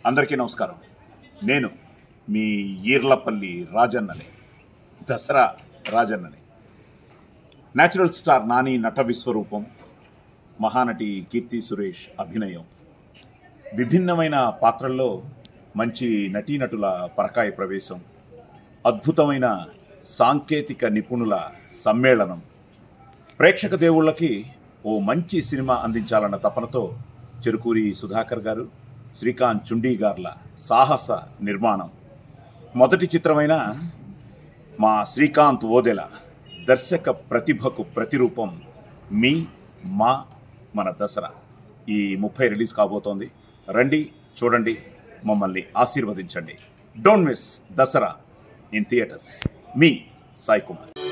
అందరికీ నమస్కారం నేను మీ ఈర్లపల్లి రాజన్నని దసరా రాజన్నని న్యాచురల్ స్టార్ నాని నట విశ్వరూపం మహానటి కీర్తి సురేష్ అభినయం విభిన్నమైన పాత్రల్లో మంచి నటీనటుల పరకాయ ప్రవేశం అద్భుతమైన సాంకేతిక నిపుణుల సమ్మేళనం ప్రేక్షక దేవుళ్ళకి ఓ మంచి సినిమా అందించాలన్న తపనతో చెరుకూరి సుధాకర్ గారు శ్రీకాంత్ చుండీ గార్ల సాహస నిర్మాణం మొదటి చిత్రమైన మా శ్రీకాంత్ ఓదెల దర్శక ప్రతిభకు ప్రతిరూపం మీ మా మన దసరా ఈ ముప్పై రిలీజ్ కాబోతోంది రండి చూడండి మమ్మల్ని ఆశీర్వదించండి don't miss Dasara in theatres మీ సాయి కుమార్